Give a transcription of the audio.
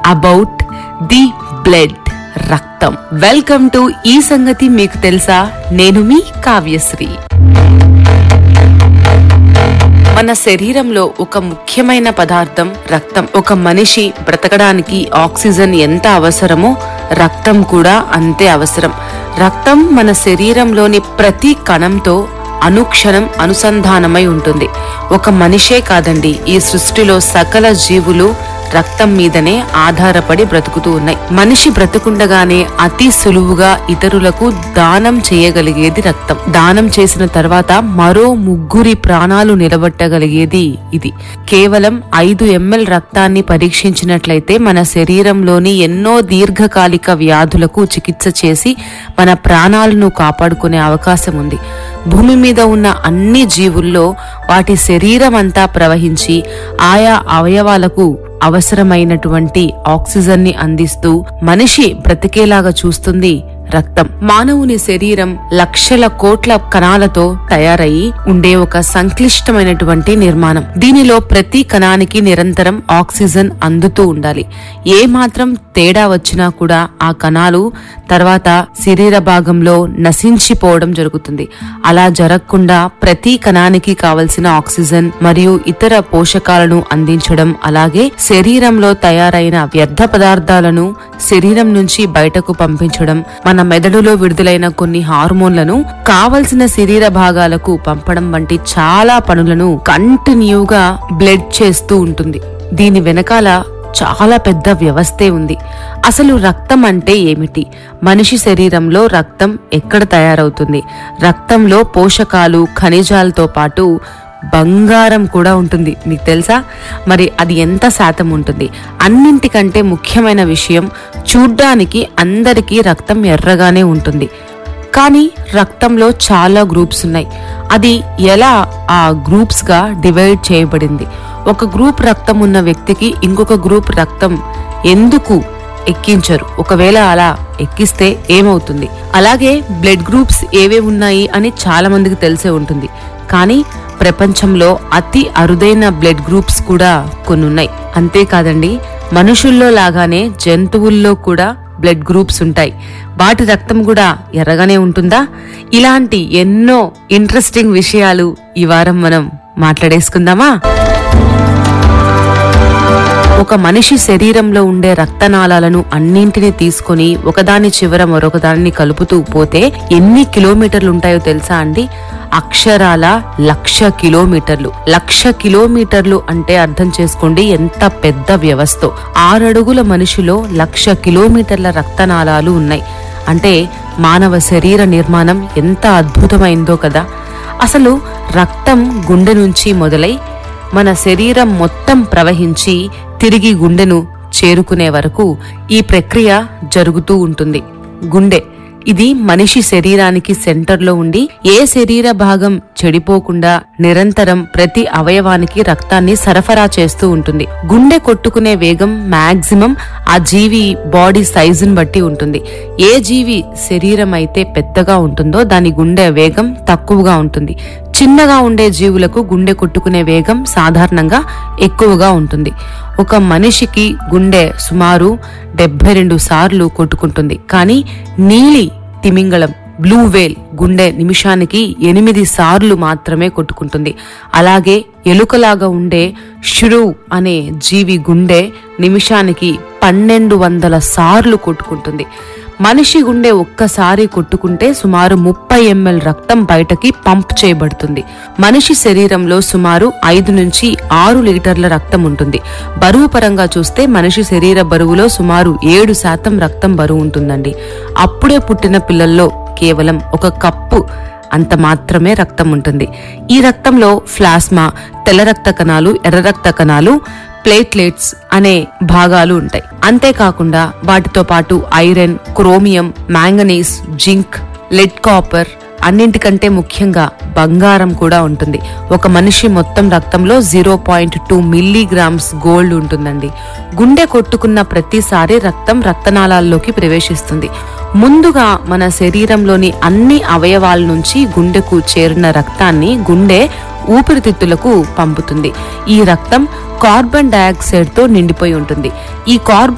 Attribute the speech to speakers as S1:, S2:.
S1: about the blood రక్తం welcome to ఈ సంగతి మీకు తెలుసా నేను మీ కావ్యశ్రీ మన శరీరంలో ఒక ముఖ్యమైన పదార్థం రక్తం ఒక మనిషి బ్రతకడానికి ఆక్సిజన్ ఎంత అవసరమో రక్తం కూడా అంతే అవసరం రక్తం మన శరీరంలోని ప్రతి కణంతో అనుక్షణం అనుసంధానమై ఉంటుంది ఒక మనిషే కాదండి ఈ సృష్టిలో సకల జీవులు రక్తం మీదనే ఆధారపడి బ్రతుకుతూ ఉన్నాయి మనిషి బ్రతుకుండగానే అతి సులువుగా ఇతరులకు దానం చేయగలిగేది రక్తం దానం చేసిన తర్వాత మరో ముగ్గురి ప్రాణాలు నిలబెట్టగలిగేది ఇది కేవలం ఐదు ఎంఎల్ రక్తాన్ని పరీక్షించినట్లయితే మన శరీరంలోని ఎన్నో దీర్ఘకాలిక వ్యాధులకు చికిత్స చేసి మన ప్రాణాలను కాపాడుకునే అవకాశం ఉంది భూమి మీద ఉన్న అన్ని జీవుల్లో వాటి శరీరం అంతా ప్రవహించి ఆయా అవయవాలకు అవసరమైనటువంటి ఆక్సిజన్ ని అందిస్తూ మనిషి బ్రతికేలాగా చూస్తుంది రక్తం మానవుని శరీరం లక్షల కోట్ల కణాలతో తయారయి ఉండే ఒక సంక్లిష్టమైనటువంటి నిర్మాణం దీనిలో ప్రతి కణానికి నిరంతరం ఆక్సిజన్ అందుతూ ఉండాలి ఏ మాత్రం తేడా వచ్చినా కూడా ఆ కణాలు తర్వాత శరీర భాగంలో నశించిపోవడం జరుగుతుంది అలా జరగకుండా ప్రతి కణానికి కావలసిన ఆక్సిజన్ మరియు ఇతర పోషకాలను అందించడం అలాగే శరీరంలో తయారైన వ్యర్థ పదార్థాలను శరీరం నుంచి బయటకు పంపించడం మన మెదడులో విడుదలైన కొన్ని హార్మోన్లను కావలసిన శరీర భాగాలకు పంపడం వంటి చాలా పనులను కంటిన్యూగా బ్లడ్ చేస్తూ ఉంటుంది దీని వెనకాల చాలా పెద్ద వ్యవస్థే ఉంది అసలు రక్తం అంటే ఏమిటి మనిషి శరీరంలో రక్తం ఎక్కడ తయారవుతుంది రక్తంలో పోషకాలు ఖనిజాలతో పాటు బంగారం కూడా ఉంటుంది మీకు తెలుసా మరి అది ఎంత శాతం ఉంటుంది అన్నింటికంటే ముఖ్యమైన విషయం చూడ్డానికి అందరికీ రక్తం ఎర్రగానే ఉంటుంది కానీ రక్తంలో చాలా గ్రూప్స్ ఉన్నాయి అది ఎలా ఆ గ్రూప్స్ గా డివైడ్ చేయబడింది ఒక గ్రూప్ రక్తం ఉన్న వ్యక్తికి ఇంకొక గ్రూప్ రక్తం ఎందుకు ఎక్కించరు ఒకవేళ అలా ఎక్కిస్తే ఏమవుతుంది అలాగే బ్లడ్ గ్రూప్స్ ఏవే ఉన్నాయి అని చాలా మందికి తెలిసే ఉంటుంది కానీ ప్రపంచంలో అతి అరుదైన బ్లడ్ గ్రూప్స్ కూడా కొన్ని ఉన్నాయి అంతేకాదండి మనుషుల్లో లాగానే జంతువుల్లో కూడా బ్లడ్ గ్రూప్స్ ఉంటాయి వాటి రక్తం కూడా ఎర్రగానే ఉంటుందా ఇలాంటి ఎన్నో ఇంట్రెస్టింగ్ విషయాలు ఈ వారం మనం మాట్లాడేసుకుందామా ఒక మనిషి శరీరంలో ఉండే రక్తనాళాలను అన్నింటినీ తీసుకొని ఒకదాని చివర మరొకదాన్ని కలుపుతూ పోతే ఎన్ని కిలోమీటర్లు ఉంటాయో తెలుసా అండి అక్షరాల లక్ష కిలోమీటర్లు లక్ష కిలోమీటర్లు అంటే అర్థం చేసుకోండి ఎంత పెద్ద వ్యవస్థ ఆరడుగుల మనిషిలో లక్ష కిలోమీటర్ల రక్తనాళాలు ఉన్నాయి అంటే మానవ శరీర నిర్మాణం ఎంత అద్భుతమైందో కదా అసలు రక్తం గుండె నుంచి మొదలై మన శరీరం మొత్తం ప్రవహించి తిరిగి గుండెను చేరుకునే వరకు ఈ ప్రక్రియ జరుగుతూ ఉంటుంది గుండె ఇది మనిషి శరీరానికి సెంటర్లో ఉండి ఏ శరీర భాగం చెడిపోకుండా నిరంతరం ప్రతి అవయవానికి రక్తాన్ని సరఫరా చేస్తూ ఉంటుంది గుండె కొట్టుకునే వేగం మాక్సిమం ఆ జీవి బాడీ సైజుని బట్టి ఉంటుంది ఏ జీవి శరీరం అయితే పెద్దగా ఉంటుందో దాని గుండె వేగం తక్కువగా ఉంటుంది చిన్నగా ఉండే జీవులకు గుండె కొట్టుకునే వేగం సాధారణంగా ఎక్కువగా ఉంటుంది ఒక మనిషికి గుండె సుమారు డెబ్బై రెండు సార్లు కొట్టుకుంటుంది కానీ నీలి తిమింగళం బ్లూ వేల్ గుండె నిమిషానికి ఎనిమిది సార్లు మాత్రమే కొట్టుకుంటుంది అలాగే ఎలుకలాగా ఉండే షురు అనే జీవి గుండె నిమిషానికి పన్నెండు వందల సార్లు కొట్టుకుంటుంది మనిషి గుండె ఒక్కసారి కొట్టుకుంటే సుమారు ముప్పై ఎంఎల్ రక్తం బయటకి పంప్ చేయబడుతుంది మనిషి శరీరంలో సుమారు ఐదు నుంచి ఆరు లీటర్ల రక్తం ఉంటుంది బరువు పరంగా చూస్తే మనిషి శరీర బరువులో సుమారు ఏడు శాతం రక్తం బరువు ఉంటుందండి అప్పుడే పుట్టిన పిల్లల్లో కేవలం ఒక కప్పు అంత మాత్రమే రక్తం ఉంటుంది ఈ రక్తంలో ప్లాస్మా తెల్ల రక్త కణాలు ఎర్ర రక్త కణాలు ప్లేట్లెట్స్ అనే భాగాలు ఉంటాయి అంతేకాకుండా వాటితో పాటు iron chromium manganese zinc lead copper అన్నింటికంటే ముఖ్యంగా బంగారం కూడా ఉంటుంది ఒక మనిషి మొత్తం రక్తంలో zero point two milligrams gold ఉంటుందండి గుండె కొట్టుకున్న ప్రతిసారి రక్తం రక్తనాళాల్లోకి ప్రవేశిస్తుంది ముందుగా మన శరీరంలోని అన్ని అవయవాల నుంచి గుండెకు చేరిన రక్తాన్ని గుండె ఊపిరితిత్తులకు పంపుతుంది ఈ రక్తం కార్బన్ డయాక్సైడ్ తో నిండిపోయి ఉంటుంది ఈ కార్బన్